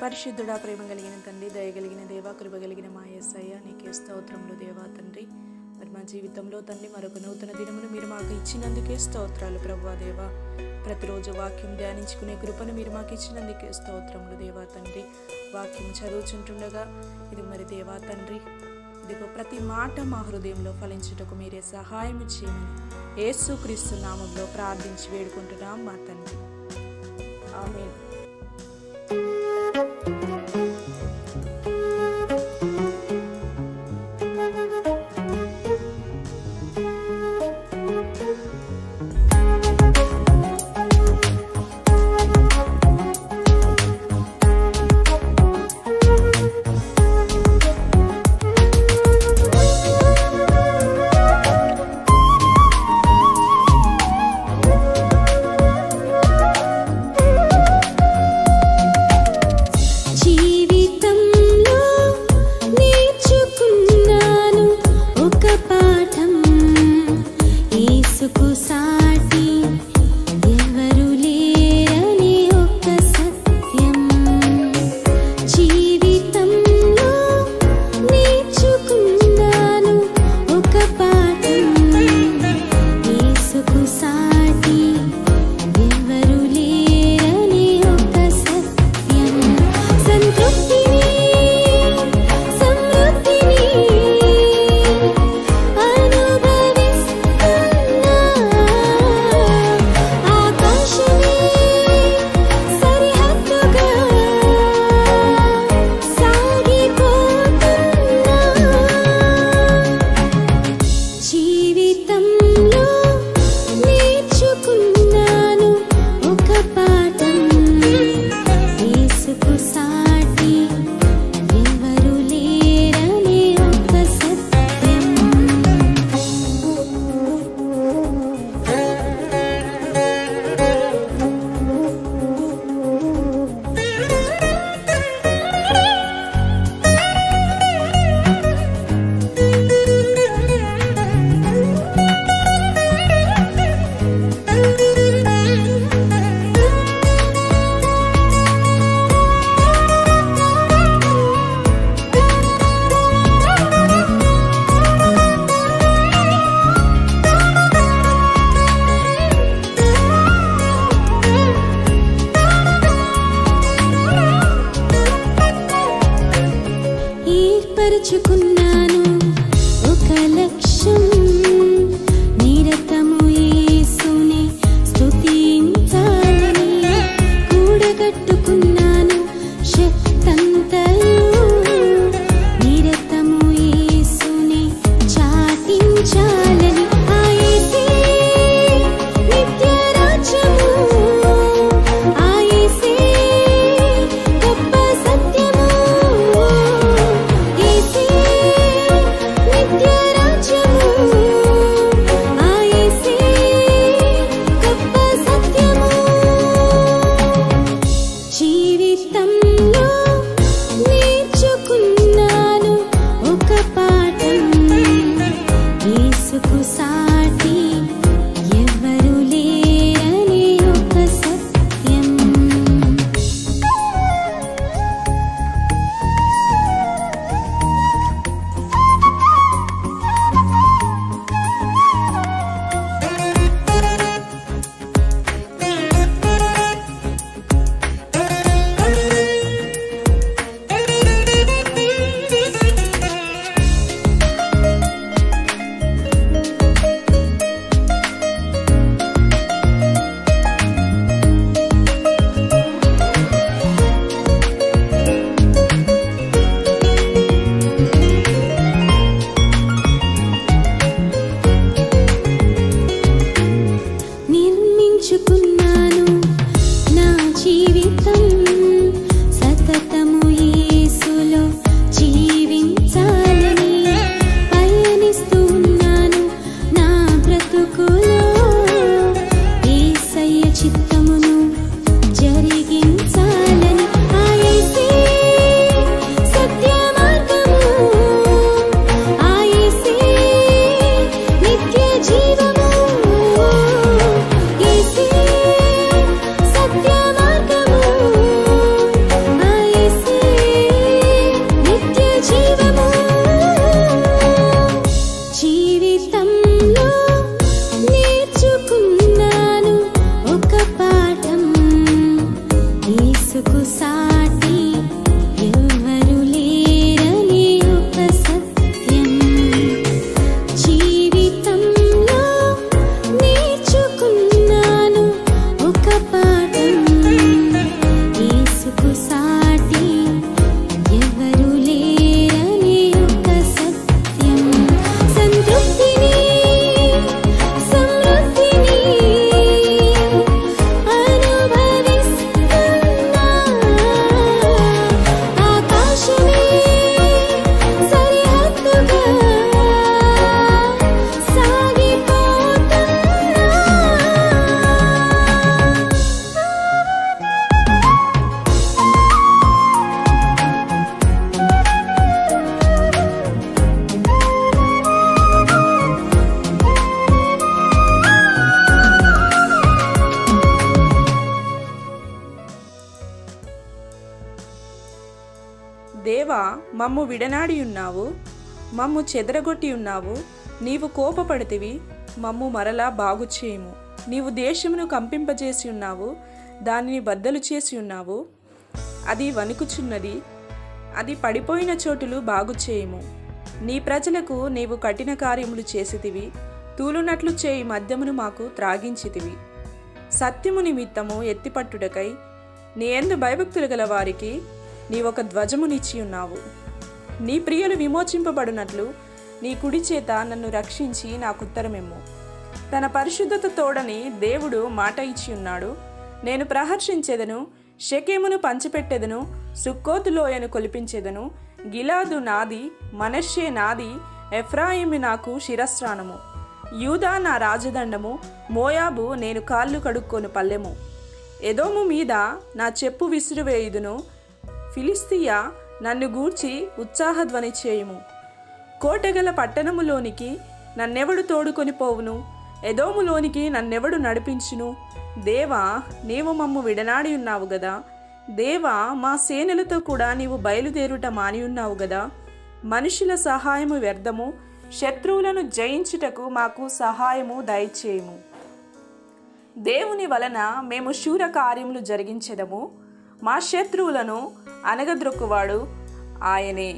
పరిశుద్ధుడా ప్రేమ కలిగిన తండ్రి దయగలిగిన దేవా కృప కలిగిన మా యేసయ్య నీకే స్తోత్రములు దేవా తండ్రి మరి మా జీవితంలో తండ్రి మరొక నూతన దినమును మీరు మాకు ఇచ్చినందుకే స్తోత్రాలు ప్రభువా దేవా ప్రతిరోజు వాక్యం ధ్యానించుకునే కృపను మీరు మాకు ఇచ్చినందుకే స్తోత్రములు దేవా తండ్రి వాక్యం చదువుచుంటుండగా ఇది మరి దేవా తండ్రి ఇదిగో ప్రతి మాట మా హృదయంలో ఫలించుటకు మీరే సహాయం చేయమని యేసుక్రీస్తు నామంలో ప్రార్థించి వేడుకుంటున్నాం మా తండ్రి ఆమేన్ మమ్ము విడనాడి ఉన్నావు మమ్ము చెదరగొట్టి ఉన్నావు నీవు కోపపడితివి మమ్ము మరలా బాగు చేయము నీవు దేశమును కంపింపజేసి ఉన్నావు దానిని బద్దలు చేసి ఉన్నావు అది వణుకుచున్నది అది పడిపోయిన చోటులు బాగు చేయము నీ ప్రజలకు నీవు కఠిన కార్యములు చేసితివి తూలునట్లు చేయి మద్యమును మాకు త్రాగించితివి సత్యము నిమిత్తము ఎత్తిపట్టుటకై నీ ఎందు భయభక్తులు గల వారికి నీ ఒక ధ్వజమునిచ్చి ఉన్నావు నీ ప్రియులు విమోచింపబడినట్లు నీ కుడి చేత నన్ను రక్షించి నాకు ఉత్తరమెమ్ము తన పరిశుద్ధత తోడని దేవుడు మాట ఇచ్చి ఉన్నాడు నేను ప్రహర్షించేదను షకేమును పంచిపెట్టెదను సుక్కోతులోయను కొలిపించేదను గిలాదు నాది మనష్యే నాది ఎఫ్రాయిమి నాకు శిరస్త్రాణము యూదా నా రాజదండము మోయాబు నేను కాళ్ళు కడుక్కొను పల్లెము ఎదోము మీద నా చెప్పు విసిరివేయుదును ఫిలిస్తీయ నన్ను గూర్చి ఉత్సాహధ్వని చేయుము కోటగల పట్టణములోనికి నన్నెవడు తోడుకొని పోవును ఎదోములోనికి నన్నెవడు నడిపించును దేవా నీవు మమ్ము విడనాడి ఉన్నావు గదా దేవా మా సేనలతో కూడా నీవు బయలుదేరుట మాని ఉన్నావు గదా మనుషుల సహాయము వ్యర్థము శత్రువులను జయించుటకు మాకు సహాయము దయచేయము దేవుని వలన మేము శూర కార్యములు జరిగించెదము మా శత్రువులను అనగద్రొక్కువాడు ఆయనే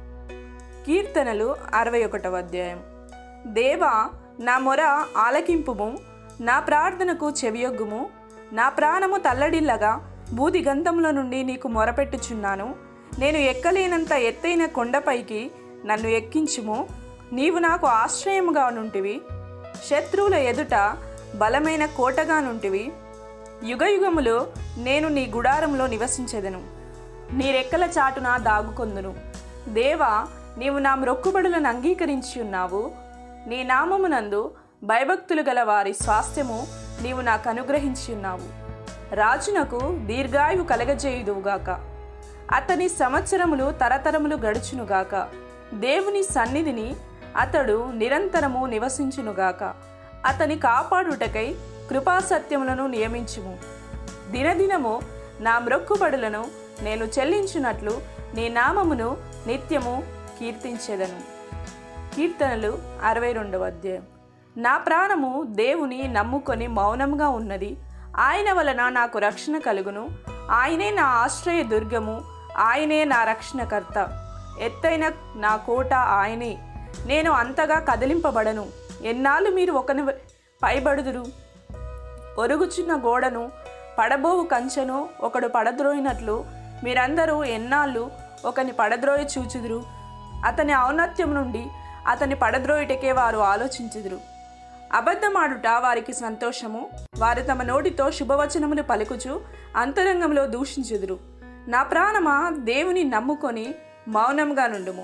కీర్తనలు అరవై ఒకటవ అధ్యాయం దేవా నా మొర ఆలకింపుము నా ప్రార్థనకు చెవియొగ్గుము నా ప్రాణము తల్లడిల్లగా బూది గంధముల నుండి నీకు మొరపెట్టుచున్నాను నేను ఎక్కలేనంత ఎత్తైన కొండపైకి నన్ను ఎక్కించుము నీవు నాకు ఆశ్రయముగా నుంటివి శత్రువుల ఎదుట బలమైన కోటగా నుంటివి యుగయుగములో నేను నీ గుడారంలో నివసించెదను నీ రెక్కల చాటున దాగుకొందును దేవా నీవు నా మ్రొక్కుబడులను అంగీకరించి ఉన్నావు నీ నామమునందు భయభక్తులు గల వారి స్వాస్థ్యము నీవు నాకు అనుగ్రహించి ఉన్నావు రాజునకు దీర్ఘాయువు కలగజేయుదువుగాక అతని సంవత్సరములు తరతరములు గడుచునుగాక దేవుని సన్నిధిని అతడు నిరంతరము నివసించునుగాక అతని కాపాడుటకై కృపాసత్యములను నియమించుము దినదినము నా మ్రొక్కుబడులను నేను చెల్లించున్నట్లు నీ నామమును నిత్యము కీర్తించెదను కీర్తనలు అరవై రెండవ అధ్యాయం నా ప్రాణము దేవుని నమ్ముకొని మౌనంగా ఉన్నది ఆయన వలన నాకు రక్షణ కలుగును ఆయనే నా ఆశ్రయ దుర్గము ఆయనే నా రక్షణకర్త ఎత్తైన నా కోట ఆయనే నేను అంతగా కదిలింపబడను ఎన్నాళ్ళు మీరు ఒకని పైబడుదురు ఒరుగుచున్న గోడను పడబోవు కంచెను ఒకడు పడద్రోయినట్లు మీరందరూ ఎన్నాళ్ళు ఒకని పడద్రోయి చూచుదురు అతని ఔన్నత్యం నుండి అతని పడద్రోయుటకే వారు ఆలోచించుదురు అబద్ధమాడుట వారికి సంతోషము వారు తమ నోటితో శుభవచనములు పలుకుచు అంతరంగంలో దూషించుదురు నా ప్రాణమా దేవుని నమ్ముకొని మౌనంగా నుండుము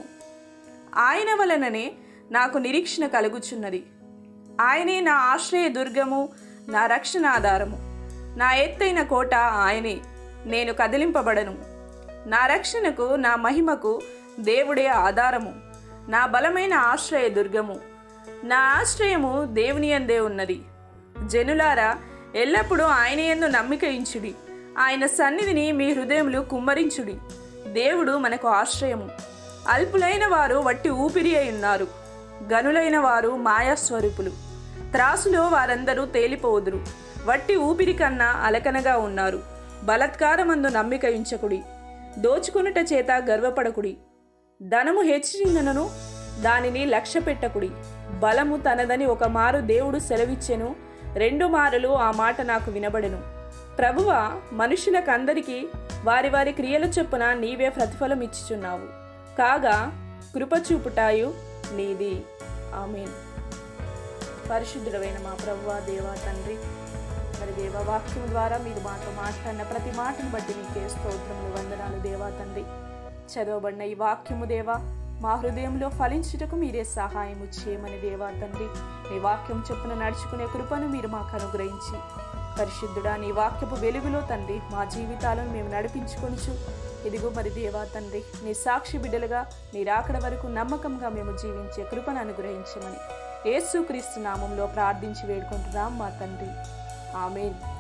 ఆయన వలననే నాకు నిరీక్షణ కలుగుచున్నది ఆయనే నా ఆశ్రయ దుర్గము నా రక్షణ ఆధారము నా ఎత్తైన కోట ఆయనే నేను కదిలింపబడను నా రక్షణకు నా మహిమకు దేవుడే ఆధారము నా బలమైన ఆశ్రయ దుర్గము నా ఆశ్రయము దేవుని అందే ఉన్నది జనులారా ఎల్లప్పుడూ ఆయన యందు నమ్మిక ఇంచుడి ఆయన సన్నిధిని మీ హృదయములు కుమ్మరించుడి దేవుడు మనకు ఆశ్రయము అల్పులైన వారు వట్టి ఊపిరి అయి ఉన్నారు గనులైన వారు మాయాస్వరూపులు త్రాసులో వారందరూ తేలిపోదురు వట్టి ఊపిరి కన్నా అలకనగా ఉన్నారు బలత్కారమందు నమ్మిక ఉంచకుడి దోచుకొనుట చేత గర్వపడకుడి ధనము హెచ్చిందనను దానిని లక్ష్య పెట్టకుడి బలము తనదని ఒక మారు దేవుడు సెలవిచ్చెను రెండు మారులు ఆ మాట నాకు వినబడెను ప్రభువ మనుషులకందరికీ వారి వారి క్రియల చొప్పున నీవే ప్రతిఫలం ఇచ్చుచున్నావు కాగా కృపచూపుటాయు నీది ఆమెన్ పరిశుద్ధుడమైన మా ప్రభువ దేవా తండ్రి మరి దేవ వాక్యం ద్వారా మీరు మాతో మాట్లాడిన ప్రతి మాటను బట్టి నీకే స్తోత్రములు వందనాలు దేవా తండ్రి చదవబడిన ఈ వాక్యము దేవా మా హృదయంలో ఫలించుటకు మీరే సహాయము చేయమని దేవా తండ్రి నీ వాక్యం చొప్పున నడుచుకునే కృపను మీరు మాకు అనుగ్రహించి పరిశుద్ధుడా నీ వాక్యపు వెలుగులో తండ్రి మా జీవితాలను మేము నడిపించుకొనుచు ఇదిగో మరి దేవా తండ్రి నీ సాక్షి బిడ్డలుగా నీ రాకడ వరకు నమ్మకంగా మేము జీవించే కృపను అనుగ్రహించమని యేసుక్రీస్తు నామంలో ప్రార్థించి వేడుకుంటున్నాం మా తండ్రి ఆమెన్